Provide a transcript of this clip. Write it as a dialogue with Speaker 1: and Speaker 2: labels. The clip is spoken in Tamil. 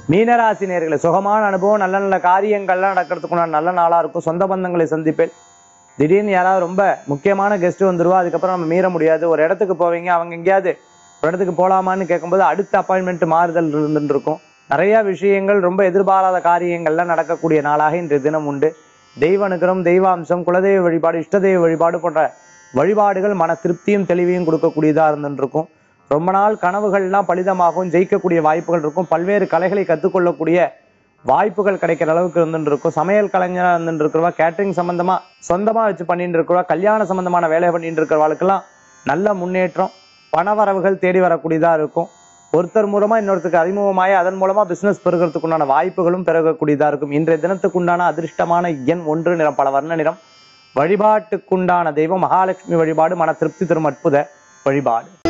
Speaker 1: மீனராசி நேர்களை சுகமான அனுபவம் நல்ல நல்ல காரியங்கள்லாம் நடக்கிறதுக்குள்ள நல்ல நாளா இருக்கும் சொந்த பந்தங்களை சந்திப்பேன் திடீர்னு யாராவது ரொம்ப முக்கியமான கெஸ்ட் வந்துருவா அதுக்கப்புறம் நம்ம மீற முடியாது ஒரு இடத்துக்கு போவீங்க அவங்க எங்கேயாவது ஒரு இடத்துக்கு போலாமான்னு கேட்கும்போது அடுத்த அப்பாயின்மெண்ட் மாறுதல் இருந்துட்டு இருக்கும் நிறைய விஷயங்கள் ரொம்ப எதிர்பாராத காரியங்கள்லாம் நடக்கக்கூடிய நாளாக இன்றைய தினம் உண்டு தெய்வ அனுகிரகம் தெய்வாம்சம் குலதெய்வ வழிபாடு இஷ்டதெய்வ வழிபாடு போன்ற வழிபாடுகள் மன திருப்தியும் தெளிவையும் கொடுக்கக்கூடியதா இருந்துட்டு இருக்கும் ரொம்ப நாள் கனவுகள்லாம் பலிதமாகவும் ஜெயிக்கக்கூடிய வாய்ப்புகள் இருக்கும் பல்வேறு கலைகளை கற்றுக்கொள்ளக்கூடிய வாய்ப்புகள் கிடைக்கிற அளவுக்கு இருந்துட்டு இருக்கும் சமையல் கலைஞரா இருந்துட்டு இருக்கிறவா கேட்டரிங் சம்பந்தமா சொந்தமா வச்சு பண்ணிட்டு இருக்கிறவா கல்யாண சம்பந்தமான வேலை பண்ணிட்டு இருக்கிறவாளுக்கெல்லாம் நல்ல முன்னேற்றம் பணவரவுகள் தேடி வரக்கூடியதா இருக்கும் ஒருத்தர் மூலமா இன்னொருத்தருக்கு அறிமுகமாயி அதன் மூலமா பிசினஸ் பெருகிறதுக்கு உண்டான வாய்ப்புகளும் பெருகக்கூடியதா இருக்கும் இன்றைய தினத்துக்கு உண்டான அதிர்ஷ்டமான எண் ஒன்று நிறம் பல வர்ண நிறம் வழிபாட்டுக்குண்டான தெய்வம் மகாலட்சுமி வழிபாடு மன திருப்தி தரும் அற்புத வழிபாடு